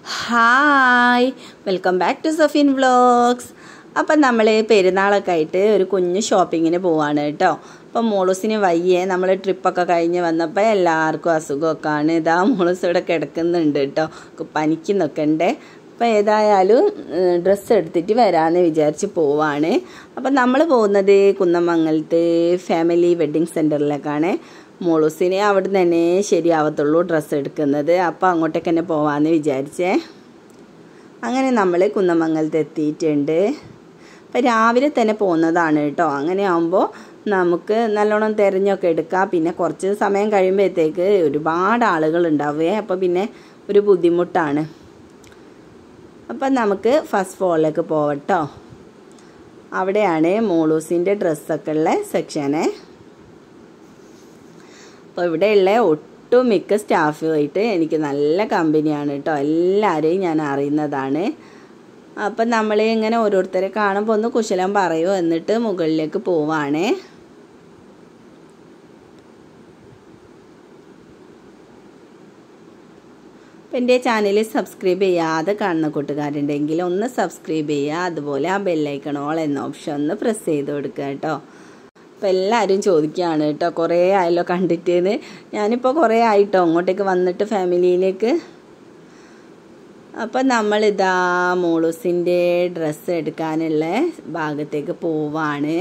hi welcome back to Safeen vlogs അപ്പം നമ്മൾ പെരുന്നാളൊക്കെ ആയിട്ട് ഒരു കുഞ്ഞു ഷോപ്പിങ്ങിന് പോവാണ് കേട്ടോ അപ്പം മോളൂസിന് വയ്യേ നമ്മൾ ട്രിപ്പൊക്കെ കഴിഞ്ഞ് വന്നപ്പോൾ എല്ലാവർക്കും അസുഖമൊക്കെ ആണ് ഇതാ മോളൂസ് ഇവിടെ കിടക്കുന്നുണ്ട് കേട്ടോ പനിക്കുന്നൊക്കെ ഉണ്ട് അപ്പോൾ ഏതായാലും ഡ്രസ്സ് എടുത്തിട്ട് വരാമെന്ന് വിചാരിച്ച് പോവാണ് അപ്പം നമ്മൾ പോകുന്നത് കുന്നമംഗലത്ത് ഫാമിലി വെഡ്ഡിങ് സെൻറ്ററിലേക്കാണ് മോളൂസിനെ അവിടെ തന്നെ ശരിയാവത്തുള്ളൂ ഡ്രസ്സ് എടുക്കുന്നത് അപ്പോൾ അങ്ങോട്ടേക്ക് തന്നെ പോവാമെന്ന് വിചാരിച്ചേ അങ്ങനെ നമ്മൾ കുന്നമംഗലത്ത് എത്തിയിട്ടുണ്ട് അപ്പോൾ രാവിലെ തന്നെ പോകുന്നതാണ് കേട്ടോ അങ്ങനെ ആകുമ്പോൾ നമുക്ക് നല്ലോണം തിരഞ്ഞൊക്കെ എടുക്കാം പിന്നെ കുറച്ച് സമയം കഴിയുമ്പോഴത്തേക്ക് ഒരുപാട് ആളുകൾ ഉണ്ടാവുകയെ അപ്പോൾ പിന്നെ ഒരു ബുദ്ധിമുട്ടാണ് അപ്പം നമുക്ക് ഫസ്റ്റ് ഫ്ലോറിലേക്ക് പോവട്ടോ അവിടെയാണ് മോളൂസിൻ്റെ ഡ്രസ്സൊക്കെ ഉള്ള സെക്ഷനെ അപ്പോൾ ഇവിടെയുള്ള ഒട്ടുമിക്ക സ്റ്റാഫുമായിട്ട് എനിക്ക് നല്ല കമ്പനിയാണ് കേട്ടോ എല്ലാവരെയും ഞാൻ അറിയുന്നതാണ് അപ്പം നമ്മൾ ഇങ്ങനെ ഓരോരുത്തരെ കാണുമ്പോൾ ഒന്ന് കുശലം പറയൂ എന്നിട്ട് മുകളിലേക്ക് പോവാണേ അപ്പം എൻ്റെ ചാനൽ സബ്സ്ക്രൈബ് ചെയ്യാതെ കാണുന്ന കൂട്ടുകാരുണ്ടെങ്കിൽ ഒന്ന് സബ്സ്ക്രൈബ് ചെയ്യുക അതുപോലെ ആ ബെല്ലൈക്കൺ ഓൾ എന്ന ഓപ്ഷൻ ഒന്ന് പ്രസ് ചെയ്ത് കൊടുക്കുക കേട്ടോ അപ്പോൾ എല്ലാവരും ചോദിക്കുകയാണ് കേട്ടോ കുറേ ആയല്ലോ കണ്ടിട്ടേന്ന് ഞാനിപ്പോൾ കുറേ ആയിട്ടോ അങ്ങോട്ടേക്ക് വന്നിട്ട് ഫാമിലിയിലേക്ക് അപ്പം നമ്മളിതാ മോളൂസിൻ്റെ ഡ്രസ്സ് എടുക്കാനുള്ള ഭാഗത്തേക്ക് പോവാണ്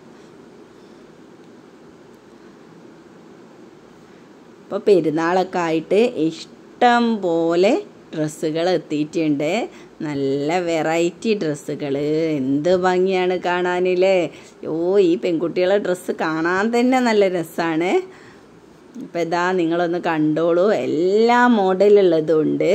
ഇപ്പോൾ പെരുന്നാളൊക്കെ ആയിട്ട് ഇഷ്ടം പോലെ ഡ്രസ്സുകൾ എത്തിയിട്ടുണ്ട് നല്ല വെറൈറ്റി ഡ്രസ്സുകൾ എന്ത് ഭംഗിയാണ് കാണാനില്ലേ ഓ ഈ പെൺകുട്ടികളെ ഡ്രസ്സ് കാണാൻ തന്നെ നല്ല രസമാണ് ഇപ്പം ഇതാ നിങ്ങളൊന്ന് കണ്ടോളൂ എല്ലാ മോഡലുള്ളതും ഉണ്ട്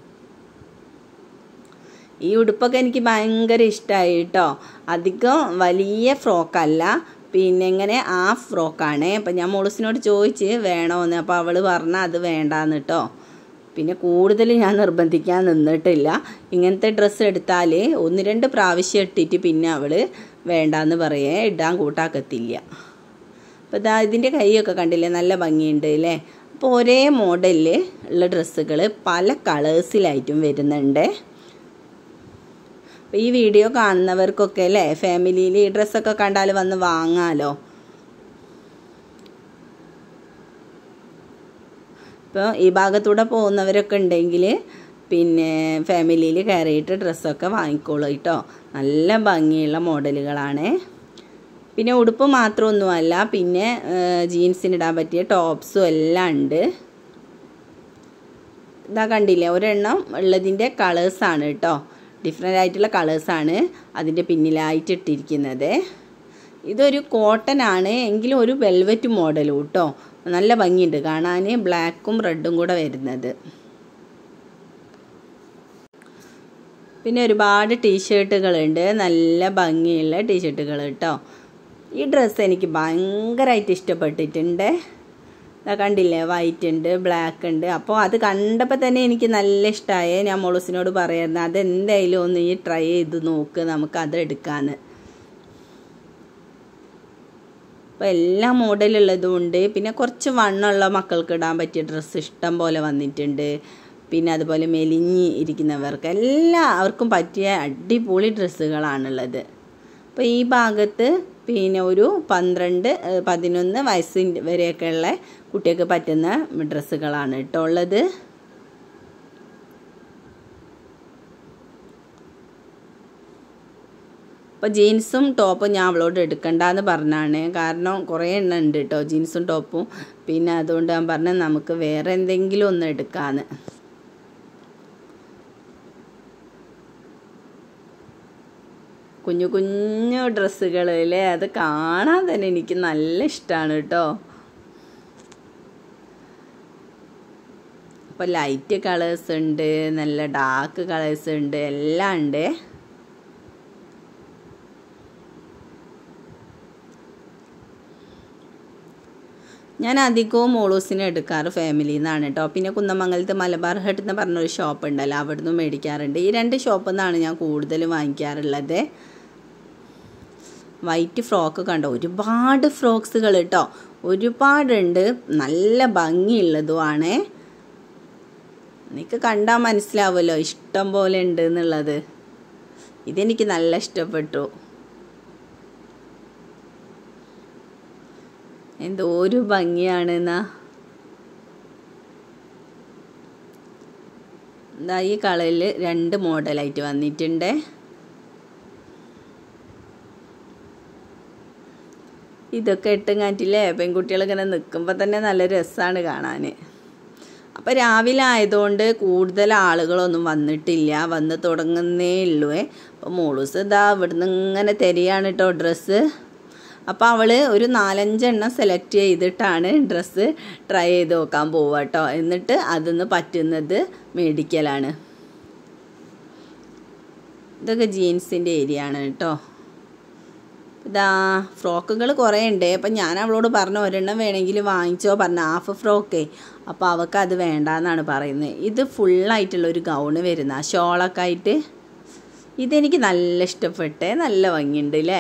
ഈ ഉടുപ്പൊക്കെ എനിക്ക് ഭയങ്കര ഇഷ്ടമായി കേട്ടോ അധികം വലിയ ഫ്രോക്കല്ല പിന്നെ ഇങ്ങനെ ആ ഫ്രോക്കാണ് അപ്പം ഞാൻ മോളൂസിനോട് ചോദിച്ച് വേണോന്ന് അപ്പോൾ അവൾ പറഞ്ഞാൽ അത് വേണ്ടാന്ന് കേട്ടോ പിന്നെ കൂടുതൽ ഞാൻ നിർബന്ധിക്കാൻ നിന്നിട്ടില്ല ഇങ്ങനത്തെ ഡ്രസ്സ് എടുത്താൽ ഒന്ന് രണ്ട് പ്രാവശ്യം ഇട്ടിട്ട് പിന്നെ അവൾ വേണ്ടാന്ന് പറയേ ഇടാൻ കൂട്ടാക്കത്തില്ല അപ്പോൾ ഇതാ ഇതിൻ്റെ കൈയൊക്കെ കണ്ടില്ലേ നല്ല ഭംഗിയുണ്ട് അല്ലേ അപ്പോൾ ഒരേ മോഡലിൽ ഉള്ള ഡ്രസ്സുകൾ പല കളേഴ്സിലായിട്ടും വരുന്നുണ്ട് അപ്പോൾ ഈ വീഡിയോ കാണുന്നവർക്കൊക്കെ അല്ലേ ഫാമിലിയിൽ ഈ ഡ്രസ്സൊക്കെ കണ്ടാൽ വന്ന് വാങ്ങാമല്ലോ ഇപ്പോൾ ഈ ഭാഗത്തൂടെ പോകുന്നവരൊക്കെ ഉണ്ടെങ്കിൽ പിന്നെ ഫാമിലിയിൽ കയറിയിട്ട് ഡ്രസ്സൊക്കെ വാങ്ങിക്കോളൂ കേട്ടോ നല്ല ഭംഗിയുള്ള മോഡലുകളാണ് പിന്നെ ഉടുപ്പ് മാത്രമൊന്നുമല്ല പിന്നെ ജീൻസിനിടാൻ പറ്റിയ ടോപ്സും എല്ലാം ഉണ്ട് ഇതാ കണ്ടില്ലേ ഒരെണ്ണം ഉള്ളതിൻ്റെ കളേഴ്സാണ് കേട്ടോ ഡിഫറെൻ്റ് ആയിട്ടുള്ള കളേഴ്സാണ് അതിൻ്റെ പിന്നിലായിട്ട് ഇട്ടിരിക്കുന്നത് ഇതൊരു കോട്ടൺ ആണ് എങ്കിലും ഒരു വെൽവെറ്റ് മോഡലും കേട്ടോ നല്ല ഭംഗിയുണ്ട് കാണാൻ ബ്ലാക്കും റെഡും കൂടെ വരുന്നത് പിന്നെ ഒരുപാട് ടീഷർട്ടുകളുണ്ട് നല്ല ഭംഗിയുള്ള ടീഷർട്ടുകൾ കേട്ടോ ഈ ഡ്രസ്സ് എനിക്ക് ഭയങ്കരമായിട്ട് ഇഷ്ടപ്പെട്ടിട്ടുണ്ട് കണ്ടില്ലേ വൈറ്റ് ഉണ്ട് ബ്ലാക്ക് ഉണ്ട് അപ്പോൾ അത് കണ്ടപ്പോൾ തന്നെ എനിക്ക് നല്ല ഇഷ്ടമായി ഞാൻ മോളൂസിനോട് പറയായിരുന്നു അതെന്തായാലും ഒന്ന് ഈ ട്രൈ ചെയ്ത് നോക്ക് നമുക്ക് അത് എടുക്കാമെന്ന് അപ്പോൾ എല്ലാ മോഡലുള്ളതും ഉണ്ട് പിന്നെ കുറച്ച് വണ്ണമുള്ള മക്കൾക്ക് ഇടാൻ പറ്റിയ ഡ്രസ്സ് ഇഷ്ടം പോലെ വന്നിട്ടുണ്ട് പിന്നെ അതുപോലെ മെലിഞ്ഞ് ഇരിക്കുന്നവർക്ക് എല്ലാവർക്കും പറ്റിയ അടിപൊളി ഡ്രസ്സുകളാണുള്ളത് അപ്പോൾ ഈ ഭാഗത്ത് പിന്നെ ഒരു പന്ത്രണ്ട് പതിനൊന്ന് വയസ്സിൻ്റെ വരെയൊക്കെയുള്ള കുട്ടികൾക്ക് പറ്റുന്ന ഡ്രസ്സുകളാണ് കേട്ടോ ഉള്ളത് അപ്പോൾ ജീൻസും ടോപ്പും ഞാൻ അവളോട് എടുക്കണ്ടെന്ന് പറഞ്ഞാണ് കാരണം കുറേ എണ്ണം ഉണ്ട് കേട്ടോ ജീൻസും ടോപ്പും പിന്നെ അതുകൊണ്ട് ഞാൻ പറഞ്ഞ നമുക്ക് വേറെ എന്തെങ്കിലും ഒന്ന് എടുക്കാമെന്ന് കുഞ്ഞു കുഞ്ഞു ഡ്രസ്സുകൾ അല്ലേ അത് കാണാൻ തന്നെ എനിക്ക് നല്ല ഇഷ്ടമാണ് കേട്ടോ അപ്പോൾ ലൈറ്റ് കളേഴ്സ് ഉണ്ട് നല്ല ഡാർക്ക് കളേഴ്സ് ഉണ്ട് എല്ലാം ഉണ്ട് ഞാൻ അധികവും മോളൂസിനെ എടുക്കാറ് ഫാമിലിയിൽ നിന്നാണ് കേട്ടോ പിന്നെ കുന്നമംഗലത്ത് മലബാർ ഹട്ട് എന്ന് പറഞ്ഞൊരു ഷോപ്പ് ഉണ്ടല്ലോ അവിടെ നിന്നും മേടിക്കാറുണ്ട് ഈ രണ്ട് ഷോപ്പിൽ നിന്നാണ് ഞാൻ കൂടുതലും വാങ്ങിക്കാറുള്ളത് വൈറ്റ് ഫ്രോക്ക് കണ്ടോ ഒരുപാട് ഫ്രോക്സുകൾ കേട്ടോ ഒരുപാടുണ്ട് നല്ല ഭംഗിയുള്ളതുമാണ് നിങ്ങൾക്ക് കണ്ടാൽ മനസ്സിലാവുമല്ലോ ഇഷ്ടം പോലെ ഉണ്ട് എന്നുള്ളത് ഇതെനിക്ക് നല്ല ഇഷ്ടപ്പെട്ടു എന്തോ ഒരു ഭംഗിയാണ് എന്നാ എന്താ ഈ കളറിൽ രണ്ട് മോഡലായിട്ട് വന്നിട്ടുണ്ട് ഇതൊക്കെ ഇട്ടുങ്ങാറ്റില്ലേ പെൺകുട്ടികൾ ഇങ്ങനെ നിൽക്കുമ്പോൾ തന്നെ നല്ല രസമാണ് കാണാൻ അപ്പോൾ രാവിലെ ആയതുകൊണ്ട് കൂടുതൽ ആളുകളൊന്നും വന്നിട്ടില്ല വന്ന് തുടങ്ങുന്നേ ഉള്ളൂ അപ്പോൾ മോളൂസ് ഇതാ ഇവിടുന്ന് ഇങ്ങനെ തരികയാണ് കേട്ടോ ഡ്രസ്സ് അപ്പോൾ അവൾ ഒരു നാലഞ്ചെണ്ണം സെലക്ട് ചെയ്തിട്ടാണ് ഡ്രസ്സ് ട്രൈ ചെയ്ത് നോക്കാൻ പോവുക കേട്ടോ എന്നിട്ട് അതിന്ന് പറ്റുന്നത് മേടിക്കലാണ് ഇതൊക്കെ ജീൻസിൻ്റെ ഏരിയ ആണ് കേട്ടോ ഇതാ ഫ്രോക്കുകൾ കുറേ ഉണ്ട് അപ്പം ഞാൻ അവളോട് പറഞ്ഞു ഒരെണ്ണം വേണമെങ്കിൽ വാങ്ങിച്ചോ പറഞ്ഞ ഹാഫ് ഫ്രോക്കേ അപ്പോൾ അവൾക്ക് അത് വേണ്ടാന്നാണ് പറയുന്നത് ഇത് ഫുള്ളായിട്ടുള്ള ഒരു ഗൗണ് വരുന്ന ഷോളൊക്കെ ആയിട്ട് ഇതെനിക്ക് നല്ല ഇഷ്ടപ്പെട്ടേ നല്ല ഭംഗിയുണ്ട് അല്ലേ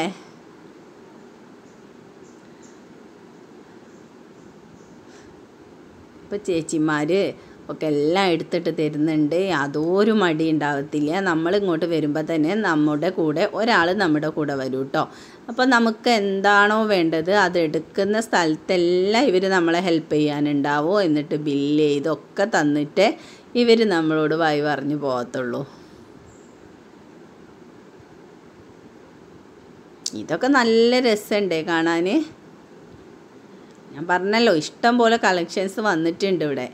ഇപ്പോൾ ചേച്ചിമാർ ഒക്കെ എല്ലാം എടുത്തിട്ട് തരുന്നുണ്ട് യാതൊരു മടി ഉണ്ടാകത്തില്ല നമ്മൾ ഇങ്ങോട്ട് വരുമ്പോൾ തന്നെ നമ്മുടെ കൂടെ ഒരാൾ നമ്മുടെ കൂടെ വരും കേട്ടോ അപ്പോൾ നമുക്ക് എന്താണോ വേണ്ടത് അത് എടുക്കുന്ന സ്ഥലത്തെല്ലാം ഇവർ നമ്മളെ ഹെൽപ്പ് ചെയ്യാനുണ്ടാവോ എന്നിട്ട് ബില്ല് ചെയ്തൊക്കെ തന്നിട്ട് ഇവർ നമ്മളോട് വായി പറഞ്ഞു പോകത്തുള്ളൂ ഇതൊക്കെ നല്ല രസമുണ്ടേ കാണാൻ ഞാൻ പറഞ്ഞല്ലോ ഇഷ്ടം പോലെ കളക്ഷൻസ് വന്നിട്ടുണ്ട് ഇവിടെ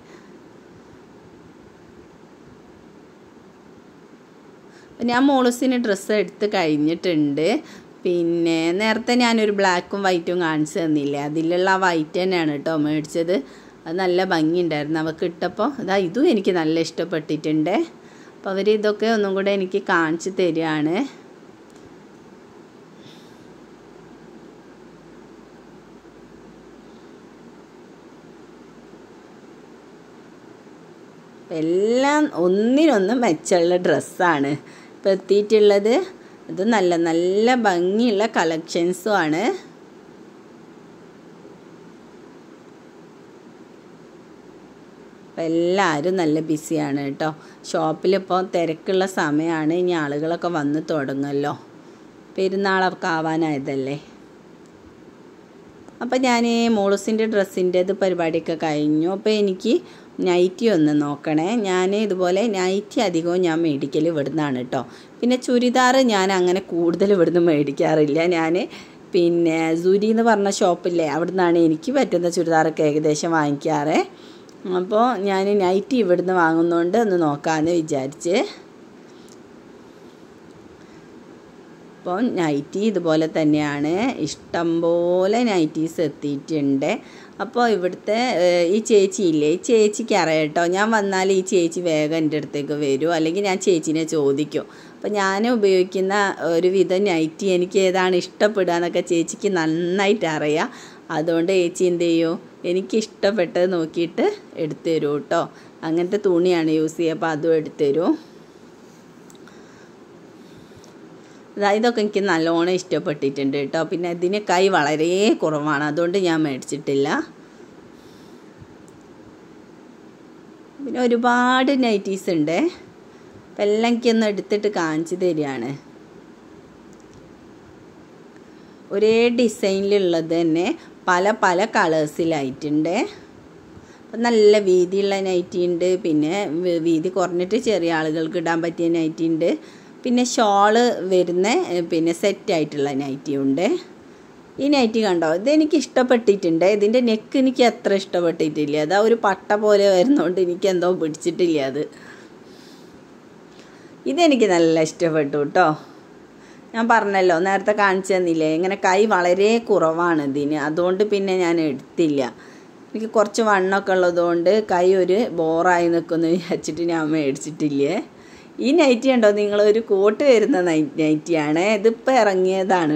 ഞാൻ മോളൂസിന് ഡ്രസ്സ് എടുത്ത് കഴിഞ്ഞിട്ടുണ്ട് പിന്നെ നേരത്തെ ഞാനൊരു ബ്ലാക്കും വൈറ്റും കാണിച്ചു തന്നില്ലേ അതിലുള്ള ആ വൈറ്റ് തന്നെയാണ് കേട്ടോ മേടിച്ചത് അത് നല്ല ഭംഗിയുണ്ടായിരുന്നു അവൾക്ക് ഇട്ടപ്പോൾ അതാ ഇതും എനിക്ക് നല്ല ഇഷ്ടപ്പെട്ടിട്ടുണ്ട് അപ്പോൾ അവർ ഇതൊക്കെ ഒന്നും കൂടെ എനിക്ക് കാണിച്ചു തരികയാണ് എല്ലാം ഒന്നിനൊന്നും മെച്ചമുള്ള ഡ്രസ്സാണ് ഇപ്പോൾ എത്തിയിട്ടുള്ളത് ഇത് നല്ല നല്ല ഭംഗിയുള്ള കളക്ഷൻസും ആണ് അപ്പം എല്ലാവരും നല്ല ബിസിയാണ് കേട്ടോ ഷോപ്പിലിപ്പോൾ തിരക്കുള്ള സമയമാണ് ഇനി ആളുകളൊക്കെ വന്ന് തുടങ്ങുമല്ലോ പെരുന്നാളൊക്കെ ആവാനായതല്ലേ അപ്പം ഞാൻ മോളൂസിൻ്റെ ഡ്രസ്സിൻ്റേത് പരിപാടിയൊക്കെ കഴിഞ്ഞു അപ്പോൾ എനിക്ക് നൈറ്റി ഒന്ന് നോക്കണേ ഞാൻ ഇതുപോലെ നൈറ്റി അധികവും ഞാൻ മേടിക്കൽ ഇവിടുന്നാണ് കേട്ടോ പിന്നെ ചുരിദാർ ഞാൻ അങ്ങനെ കൂടുതൽ ഇവിടുന്ന് മേടിക്കാറില്ല ഞാൻ പിന്നെ സുരി എന്ന് പറഞ്ഞ ഷോപ്പില്ലേ അവിടുന്നാണ് എനിക്ക് പറ്റുന്ന ചുരിദാറൊക്കെ ഏകദേശം വാങ്ങിക്കാറ് അപ്പോൾ ഞാൻ നൈറ്റി ഇവിടുന്ന് വാങ്ങുന്നതുകൊണ്ട് ഒന്ന് നോക്കാമെന്ന് വിചാരിച്ച് അപ്പോൾ നൈറ്റി ഇതുപോലെ തന്നെയാണ് ഇഷ്ടം പോലെ നൈറ്റീസ് എത്തിയിട്ടുണ്ട് അപ്പോൾ ഇവിടുത്തെ ഈ ചേച്ചി ഇല്ലേ ഈ ചേച്ചിക്ക് അറിയാം കേട്ടോ ഞാൻ വന്നാൽ ഈ ചേച്ചി വേഗം എൻ്റെ അടുത്തേക്ക് വരും അല്ലെങ്കിൽ ഞാൻ ചേച്ചിനെ ചോദിക്കും അപ്പോൾ ഞാൻ ഉപയോഗിക്കുന്ന ഒരു വിധം നൈറ്റി എനിക്ക് ഏതാണ് ഇഷ്ടപ്പെടുക എന്നൊക്കെ ചേച്ചിക്ക് നന്നായിട്ട് അറിയാം അതുകൊണ്ട് ചേച്ചി എന്ത് ചെയ്യും എനിക്ക് ഇഷ്ടപ്പെട്ടത് നോക്കിയിട്ട് എടുത്തു തരും കേട്ടോ അങ്ങനത്തെ തുണിയാണ് യൂസ് ചെയ്യുക അപ്പോൾ അതും എടുത്തു തരും ഇതൊക്കെ എനിക്ക് നല്ലോണം ഇഷ്ടപ്പെട്ടിട്ടുണ്ട് കേട്ടോ പിന്നെ ഇതിന് കൈ വളരെ കുറവാണ് അതുകൊണ്ട് ഞാൻ മേടിച്ചിട്ടില്ല പിന്നെ ഒരുപാട് നൈറ്റീസ് ഉണ്ട് അപ്പം എല്ലാം എനിക്കൊന്ന് എടുത്തിട്ട് കാണിച്ചു തരികയാണ് ഒരേ ഡിസൈനിലുള്ളത് തന്നെ പല പല കളേഴ്സിലായിട്ടുണ്ട് അപ്പം നല്ല വീതിയുള്ള നൈറ്റി ഉണ്ട് പിന്നെ വീതി കുറഞ്ഞിട്ട് ചെറിയ ആളുകൾക്ക് ഇടാൻ പറ്റിയ നൈറ്റി ഉണ്ട് പിന്നെ ഷോള് വരുന്ന പിന്നെ സെറ്റായിട്ടുള്ള നൈറ്റി ഉണ്ട് ഈ നൈറ്റി കണ്ടോ ഇതെനിക്ക് ഇഷ്ടപ്പെട്ടിട്ടുണ്ട് ഇതിൻ്റെ നെക്ക് എനിക്ക് അത്ര ഇഷ്ടപ്പെട്ടിട്ടില്ല അതാ ഒരു പട്ട പോലെ വരുന്നതുകൊണ്ട് എനിക്ക് എന്തോ പിടിച്ചിട്ടില്ല അത് ഇതെനിക്ക് നല്ല ഇഷ്ടപ്പെട്ടു കേട്ടോ ഞാൻ പറഞ്ഞല്ലോ നേരത്തെ കാണിച്ചു തന്നില്ലേ ഇങ്ങനെ കൈ വളരെ കുറവാണ് ഇതിന് അതുകൊണ്ട് പിന്നെ ഞാൻ എടുത്തില്ല എനിക്ക് കുറച്ച് വണ്ണമൊക്കെ ഉള്ളതുകൊണ്ട് കൈ ഒരു ബോറായി നിൽക്കുമെന്ന് വിചാരിച്ചിട്ട് ഞാൻ മേടിച്ചിട്ടില്ലേ ഈ നൈറ്റി ഉണ്ടോ നിങ്ങളൊരു കോട്ട് വരുന്ന നൈറ്റിയാണ് ഇതിപ്പോൾ ഇറങ്ങിയതാണ്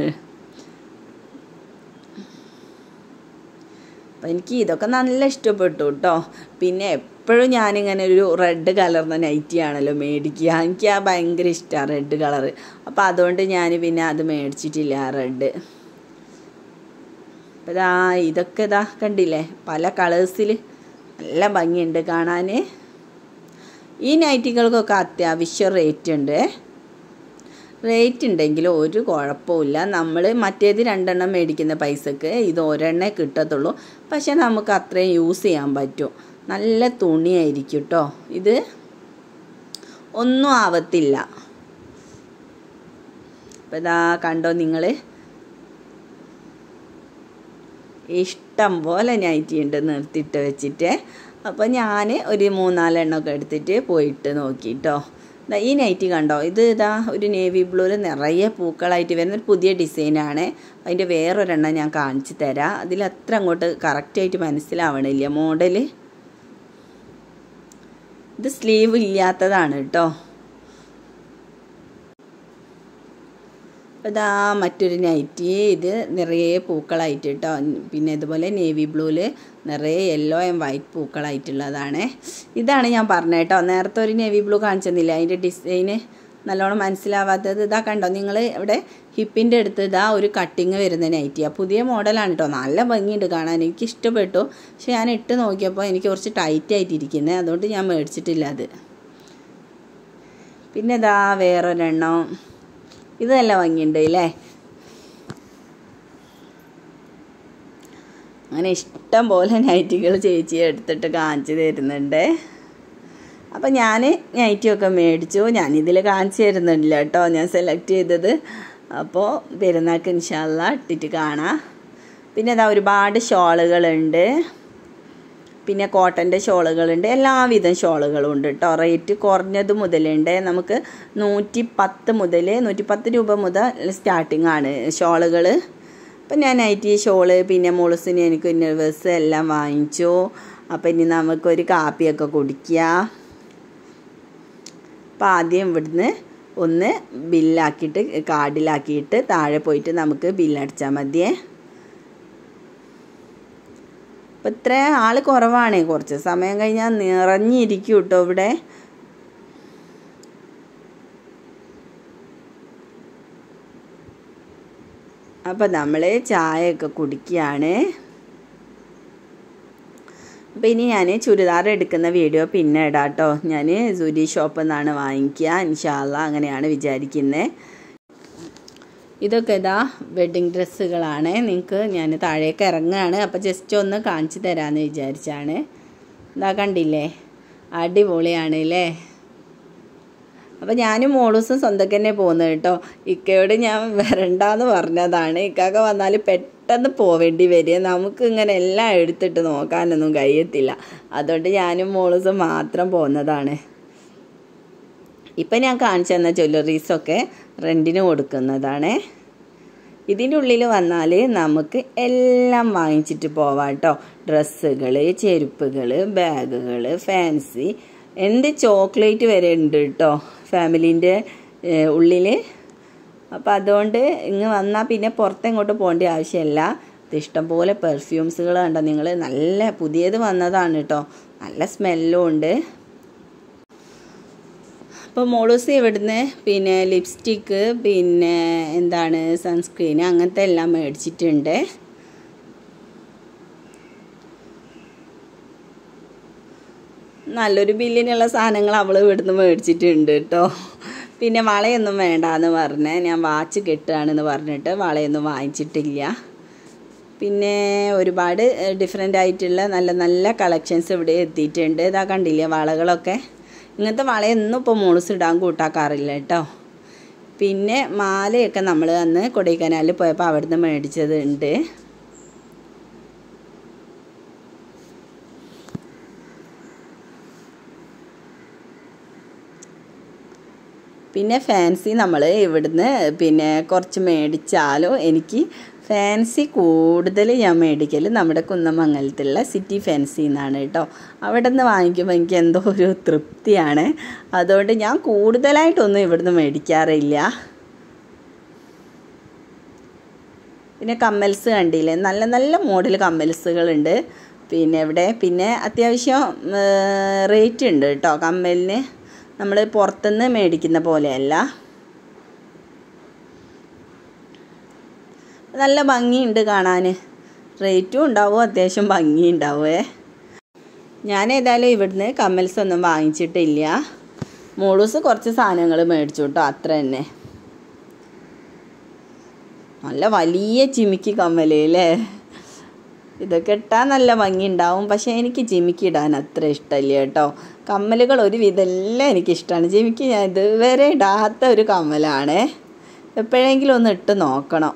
അപ്പം എനിക്ക് ഇതൊക്കെ നല്ല ഇഷ്ടപ്പെട്ടു കേട്ടോ പിന്നെ എപ്പോഴും ഞാനിങ്ങനെ ഒരു റെഡ് കലർന്ന നൈറ്റിയാണല്ലോ മേടിക്കുക എനിക്ക് ആ ഭയങ്കര ഇഷ്ടമാണ് റെഡ് കളറ് അപ്പോൾ അതുകൊണ്ട് ഞാൻ പിന്നെ അത് മേടിച്ചിട്ടില്ല ആ റെഡ് അപ്പോൾ ഇതാ ഇതൊക്കെ ഇതാ കണ്ടില്ലേ പല കളേഴ്സിൽ നല്ല ഭംഗിയുണ്ട് കാണാൻ ഈ നൈറ്റികൾക്കൊക്കെ അത്യാവശ്യം റേറ്റ് ഉണ്ട് റേറ്റ് ഉണ്ടെങ്കിൽ ഒരു കുഴപ്പമില്ല നമ്മൾ മറ്റേത് രണ്ടെണ്ണം മേടിക്കുന്ന പൈസക്ക് ഇത് ഒരെണ്ണേ കിട്ടത്തുള്ളൂ പക്ഷെ നമുക്ക് അത്രയും യൂസ് ചെയ്യാൻ പറ്റും നല്ല തുണിയായിരിക്കും കേട്ടോ ഇത് ഒന്നും ആവത്തില്ല അപ്പം ഇതാ കണ്ടോ നിങ്ങൾ ഇഷ്ടം പോലെ നൈറ്റി ഉണ്ട് നിർത്തിയിട്ട് വെച്ചിട്ട് അപ്പോൾ ഞാൻ ഒരു മൂന്നാലെണ്ണമൊക്കെ എടുത്തിട്ട് പോയിട്ട് നോക്കിട്ടോ ദാ ഈ നൈറ്റി കണ്ടോ ഇത് ഇതാ ഒരു നേവി ബ്ലൂവിൽ നിറയെ പൂക്കളായിട്ട് വരുന്ന ഒരു പുതിയ ഡിസൈനാണ് അതിൻ്റെ വേറൊരെണ്ണം ഞാൻ കാണിച്ചു തരാം അതിൽ അത്ര അങ്ങോട്ട് കറക്റ്റായിട്ട് മനസ്സിലാവണില്ല മോഡൽ ഇത് സ്ലീവ് ഇല്ലാത്തതാണ് കേട്ടോ ഇതാ മറ്റൊരു നൈറ്റി ഇത് നിറയെ പൂക്കളായിട്ട് കേട്ടോ പിന്നെ ഇതുപോലെ നേവി ബ്ലൂവിൽ നിറയെ യെല്ലോ ആൻഡ് വൈറ്റ് പൂക്കളായിട്ടുള്ളതാണ് ഇതാണ് ഞാൻ പറഞ്ഞത് കേട്ടോ നേരത്തെ ഒരു നേവി ബ്ലൂ കാണിച്ചെന്നില്ല അതിൻ്റെ ഡിസൈന് നല്ലോണം മനസ്സിലാവാത്തത് ഇതാ കണ്ടോ നിങ്ങൾ ഇവിടെ ഹിപ്പിൻ്റെ അടുത്ത് ഇതാ ഒരു കട്ടിങ് വരുന്ന നൈറ്റിയാണ് പുതിയ മോഡലാണ് കേട്ടോ നല്ല ഭംഗിയുണ്ട് കാണാൻ എനിക്ക് ഇഷ്ടപ്പെട്ടു പക്ഷെ ഞാൻ ഇട്ട് നോക്കിയപ്പോൾ എനിക്ക് കുറച്ച് ടൈറ്റ് ആയിട്ടിരിക്കുന്നത് അതുകൊണ്ട് ഞാൻ മേടിച്ചിട്ടില്ല അത് പിന്നെ ഇതാ വേറൊരെണ്ണം ഇത് നല്ല ഭംഗിയുണ്ട് അല്ലേ അങ്ങനെ ഇഷ്ടം പോലെ നൈറ്റികൾ ചേച്ചി എടുത്തിട്ട് കാണിച്ചു തരുന്നുണ്ട് അപ്പം ഞാൻ നൈറ്റിയൊക്കെ മേടിച്ചു ഞാനിതിൽ കാണിച്ചു തരുന്നില്ല കേട്ടോ ഞാൻ സെലക്ട് ചെയ്തത് അപ്പോൾ പെരുന്നാൾക്ക് ഇൻഷാല്ല ഇട്ടിട്ട് കാണാം പിന്നെ അതാ ഒരുപാട് ഷോളുകളുണ്ട് പിന്നെ കോട്ടൻ്റെ ഷോളുകളുണ്ട് എല്ലാവിധം ഷോളുകളും ഉണ്ട് കേട്ടോ റേറ്റ് കുറഞ്ഞത് മുതലുണ്ട് നമുക്ക് നൂറ്റി പത്ത് മുതൽ നൂറ്റി പത്ത് രൂപ മുതൽ സ്റ്റാർട്ടിംഗ് ആണ് ഷോളുകൾ അപ്പം ഞാൻ നൈറ്റി ഷോള് പിന്നെ മുളുസിന് എനിക്ക് നെർവസ് എല്ലാം വാങ്ങിച്ചു അപ്പം ഇനി നമുക്കൊരു കാപ്പിയൊക്കെ കുടിക്കുക അപ്പം ആദ്യം ഇവിടുന്ന് ഒന്ന് ബില്ലാക്കിയിട്ട് കാർഡിലാക്കിയിട്ട് താഴെ പോയിട്ട് നമുക്ക് ബില്ലടിച്ചാൽ മതിയേ അപ്പം ഇത്ര ആൾ കുറവാണേ കുറച്ച് സമയം കഴിഞ്ഞാൽ നിറഞ്ഞിരിക്കും കേട്ടോ ഇവിടെ അപ്പം നമ്മൾ ചായയൊക്കെ കുടിക്കുകയാണ് അപ്പോൾ ഇനി ഞാൻ ചുരിദാർ എടുക്കുന്ന വീഡിയോ പിന്നെ ഇടാം കേട്ടോ ഞാൻ സുരി ഷോപ്പിൽ നിന്നാണ് വാങ്ങിക്കുക ഇൻഷാല്ല അങ്ങനെയാണ് വിചാരിക്കുന്നത് ഇതൊക്കെ ഇതാ വെഡ്ഡിങ് ഡ്രസ്സുകളാണ് നിങ്ങൾക്ക് ഞാൻ താഴേക്ക് ഇറങ്ങുകയാണ് അപ്പോൾ ജസ്റ്റ് ഒന്ന് കാണിച്ചു തരാമെന്ന് വിചാരിച്ചാണ് ഇതാ കണ്ടില്ലേ അടിപൊളിയാണ് അല്ലേ അപ്പോൾ ഞാനും മോളൂസും സ്വന്തം തന്നെ പോകുന്നത് കേട്ടോ ഇക്കയോട് ഞാൻ വരണ്ടാന്ന് പറഞ്ഞതാണ് ഇക്കൊക്കെ വന്നാൽ പെട്ടെന്ന് പോവേണ്ടി വരിക നമുക്ക് ഇങ്ങനെ എല്ലാം എടുത്തിട്ട് നോക്കാനൊന്നും കഴിയത്തില്ല അതുകൊണ്ട് ഞാനും മോളൂസും മാത്രം പോകുന്നതാണ് ഇപ്പം ഞാൻ കാണിച്ചു തന്ന ജ്വല്ലറീസൊക്കെ റെൻറ്റിന് കൊടുക്കുന്നതാണ് ഇതിൻ്റെ ഉള്ളിൽ വന്നാൽ നമുക്ക് എല്ലാം വാങ്ങിച്ചിട്ട് പോവാം കേട്ടോ ഡ്രസ്സുകൾ ചെരുപ്പുകൾ ബാഗുകൾ ഫാൻസി എന്ത് ചോക്ലേറ്റ് വരെ ഉണ്ട് കേട്ടോ ഫാമിലീൻ്റെ ഉള്ളിൽ അപ്പോൾ അതുകൊണ്ട് ഇങ്ങ് വന്നാൽ പിന്നെ പുറത്തെങ്ങോട്ട് പോകേണ്ട ആവശ്യമില്ല ഇത് ഇഷ്ടംപോലെ പെർഫ്യൂംസുകൾ കണ്ടോ നിങ്ങൾ നല്ല പുതിയത് വന്നതാണ് കേട്ടോ നല്ല സ്മെല്ലും ഉണ്ട് അപ്പോൾ മോളൂസ് ഇവിടുന്ന് പിന്നെ ലിപ്സ്റ്റിക്ക് പിന്നെ എന്താണ് സൺസ്ക്രീൻ അങ്ങനത്തെ എല്ലാം മേടിച്ചിട്ടുണ്ട് നല്ലൊരു ബില്ലിനുള്ള സാധനങ്ങൾ അവൾ ഇവിടുന്ന് മേടിച്ചിട്ടുണ്ട് കേട്ടോ പിന്നെ വളയൊന്നും വേണ്ടാന്ന് പറഞ്ഞ് ഞാൻ വാച്ച് കെട്ടുകയാണെന്ന് പറഞ്ഞിട്ട് വളയൊന്നും വാങ്ങിച്ചിട്ടില്ല പിന്നെ ഒരുപാട് ഡിഫറെൻ്റ് ആയിട്ടുള്ള നല്ല നല്ല കളക്ഷൻസ് ഇവിടെ എത്തിയിട്ടുണ്ട് ഇതാ കണ്ടില്ലേ വളകളൊക്കെ ഇങ്ങനത്തെ വളയൊന്നും ഇപ്പോൾ മോളൂസ് ഇടാൻ കൂട്ടാക്കാറില്ല കേട്ടോ പിന്നെ മാലയൊക്കെ നമ്മൾ അന്ന് കൊടൈക്കനാലിൽ പോയപ്പോൾ അവിടുന്ന് മേടിച്ചത് ഉണ്ട് പിന്നെ ഫാൻസി നമ്മൾ ഇവിടുന്ന് പിന്നെ കുറച്ച് മേടിച്ചാലും എനിക്ക് ഫാൻസി കൂടുതൽ ഞാൻ മേടിക്കൽ നമ്മുടെ കുന്നമംഗലത്തുള്ള സിറ്റി ഫാൻസി എന്നാണ് കേട്ടോ അവിടെ നിന്ന് വാങ്ങിക്കുമ്പോൾ എനിക്ക് എന്തോ ഒരു തൃപ്തിയാണ് അതുകൊണ്ട് ഞാൻ കൂടുതലായിട്ടൊന്നും ഇവിടുന്ന് മേടിക്കാറില്ല പിന്നെ കമ്മൽസ് കണ്ടില്ലേ നല്ല നല്ല മോഡൽ കമ്മൽസുകളുണ്ട് പിന്നെ ഇവിടെ പിന്നെ അത്യാവശ്യം റേറ്റ് ഉണ്ട് കേട്ടോ കമ്മലിന് നമ്മൾ പുറത്തുനിന്ന് മേടിക്കുന്ന പോലെയല്ല നല്ല ഭംഗിയുണ്ട് കാണാൻ റേറ്റും ഉണ്ടാവും അത്യാവശ്യം ഭംഗി ഉണ്ടാവുമേ ഞാൻ ഏതായാലും ഇവിടുന്ന് കമ്മൽസ് ഒന്നും വാങ്ങിച്ചിട്ടില്ല മോളൂസ് കുറച്ച് സാധനങ്ങൾ മേടിച്ചു കേട്ടോ അത്ര തന്നെ നല്ല വലിയ ചിമിക്കി കമ്മല് അല്ലേ ഇതൊക്കെ ഇട്ടാൽ നല്ല ഭംഗി ഉണ്ടാവും പക്ഷേ എനിക്ക് ജിമിക്ക് ഇടാൻ അത്ര ഇഷ്ടമില്ല കേട്ടോ കമ്മലുകൾ ഒരു വിധമെല്ലാം എനിക്കിഷ്ടമാണ് ജിമിക്ക് ഞാൻ ഇതുവരെ ഇടാത്ത ഒരു കമ്മലാണ് എപ്പോഴെങ്കിലും ഒന്ന് ഇട്ട് നോക്കണം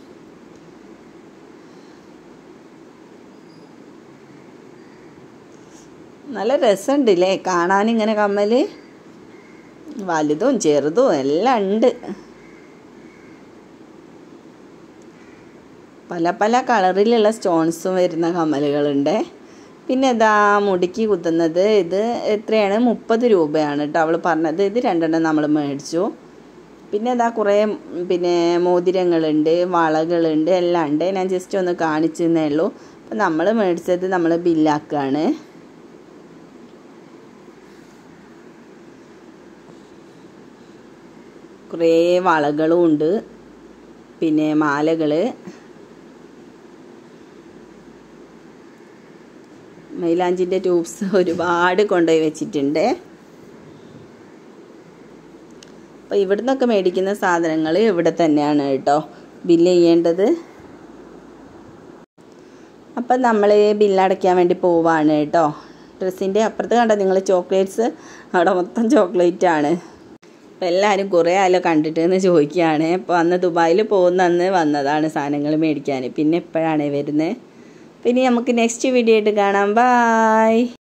നല്ല രസമുണ്ടല്ലേ കാണാൻ ഇങ്ങനെ കമ്മൽ വലുതും ചെറുതും എല്ലാം ഉണ്ട് പല പല കളറിലുള്ള സ്റ്റോൺസും വരുന്ന കമ്മലുകളുണ്ട് പിന്നെ ഇതാ മുടിക്ക് കുത്തുന്നത് ഇത് എത്രയാണ് മുപ്പത് രൂപയാണ് കേട്ടോ അവൾ പറഞ്ഞത് ഇത് രണ്ടെണ്ണം നമ്മൾ മേടിച്ചു പിന്നെ ഇതാ കുറേ പിന്നെ മോതിരങ്ങളുണ്ട് വളകളുണ്ട് എല്ലാം ഉണ്ട് ഞാൻ ജസ്റ്റ് ഒന്ന് കാണിച്ചെന്നേ ഉള്ളൂ അപ്പം നമ്മൾ മേടിച്ചത് നമ്മൾ ബില്ലാക്കുകയാണ് കുറേ വളകളും ഉണ്ട് പിന്നെ മാലകൾ മൈലാഞ്ചിൻ്റെ ട്യൂബ്സ് ഒരുപാട് കൊണ്ടുപോയി വെച്ചിട്ടുണ്ട് അപ്പോൾ ഇവിടുന്നൊക്കെ മേടിക്കുന്ന സാധനങ്ങൾ ഇവിടെ തന്നെയാണ് കേട്ടോ ബില്ല് ചെയ്യേണ്ടത് അപ്പം നമ്മൾ ബില്ലടയ്ക്കാൻ വേണ്ടി പോവാണ് കേട്ടോ ഡ്രസ്സിൻ്റെ അപ്പുറത്ത് കണ്ടോ നിങ്ങൾ ചോക്ലേറ്റ്സ് അവിടെ മൊത്തം ചോക്ലേറ്റ് ആണ് അപ്പോൾ എല്ലാവരും കുറേ ആലോ കണ്ടിട്ട് എന്ന് ചോദിക്കുകയാണ് അപ്പോൾ അന്ന് ദുബായിൽ പോകുന്ന അന്ന് വന്നതാണ് സാധനങ്ങൾ മേടിക്കാൻ പിന്നെ എപ്പോഴാണ് വരുന്നത് പിന്നെ നമുക്ക് നെക്സ്റ്റ് വീഡിയോ ആയിട്ട് കാണാം ബായ്